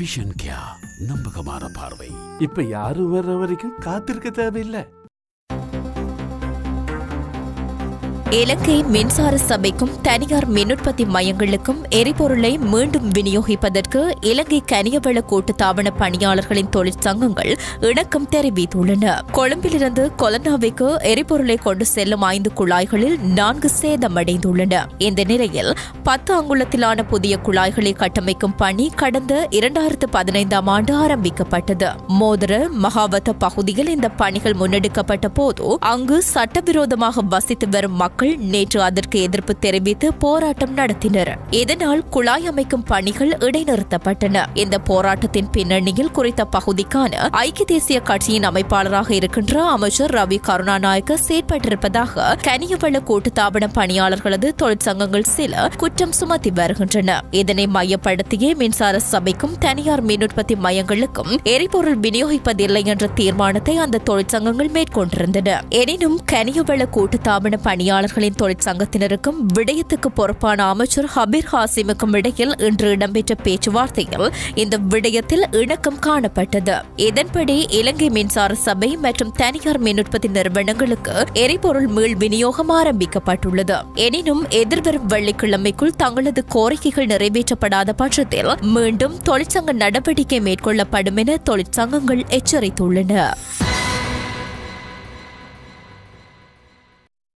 vision கியா நம்பகமான பார்வை இப்ப யாரும் வர்ற வரைக்கும் காத்திருக்க தேவையில்லை இலங்கை மின்சார சபைக்கும் தனியார் மின்னுற்பத்தி மையங்களுக்கும் எரிபொருளை மீண்டும் விநியோகிப்பதற்கு இலங்கை கனியவள கூட்டுத்தாபன பணியாளர்களின் தொழிற்சங்கங்கள் இணக்கம் தெரிவித்துள்ளன கொழும்பிலிருந்து கொலனாவிற்கு எரிபொருளை கொண்டு செல்லும் ஐந்து குழாய்களில் நான்கு சேதமடைந்துள்ளன இந்த நிலையில் பத்து அங்குலத்திலான புதிய குழாய்களை கட்டமைக்கும் பணி கடந்த இரண்டாயிரத்து பதினைந்தாம் ஆண்டு ஆரம்பிக்கப்பட்டது மோதர மகாவத்த பகுதியில் இந்த பணிகள் முன்னெடுக்கப்பட்ட போது அங்கு சட்டவிரோதமாக வசித்து வரும் மக்கள் நேற்று அதற்கு எதிர்ப்பு தெரிவித்து போராட்டம் நடத்தினர் இதனால் குழாய் அமைக்கும் பணிகள் இடைநிறுத்தப்பட்டன இந்த போராட்டத்தின் பின்னணியில் குறித்த பகுதிக்கான ஐக்கிய தேசிய கட்சியின் அமைப்பாளராக இருக்கின்ற அமைச்சர் ரவி கருணாநாயக்க செயற்பட்டிருப்பதாக கனியவள கூட்டுத்தாபன பணியாளர்களது தொழிற்சங்கங்கள் சில குற்றம் சுமத்தி வருகின்றன இதனை மையப்படுத்தியே மின்சார சபைக்கும் தனியார் மின் உற்பத்தி மையங்களுக்கும் எரிபொருள் விநியோகிப்பதில்லை என்ற தீர்மானத்தை அந்த தொழிற்சங்கங்கள் மேற்கொண்டிருந்தன எனினும் கனியவள கூட்டுத்தாபன பணியாளர்களின் தொழிற்சங்கத்தினருக்கும் விடயத்துக்கு பொறுப்பான அமைச்சர் ஹபீர் ஹாசிமுக்கும் இடையில் இன்று இடம்பெற்ற பேச்சுவார்த்தையில் இந்த விடயத்தில் இணக்கம் காணப்பட்டது இதன்படி இலங்கை மின்சார சபை மற்றும் தனியார் மின் உற்பத்தி நிறுவனங்களுக்கு எரிபொருள் மீள் விநியோகம் ஆரம்பிக்கப்பட்டுள்ளது எனினும் எதிர்வரும் வெள்ளிக்கிழமைக்குள் தங்களது கோரிக்கைகள் நிறைவேற்றப்படாத பட்சத்தில் மீண்டும் தொழிற்சங்க நடவடிக்கை மேற்கொள்ளப்படும் என தொழிற்சங்கங்கள் எச்சரித்துள்ளன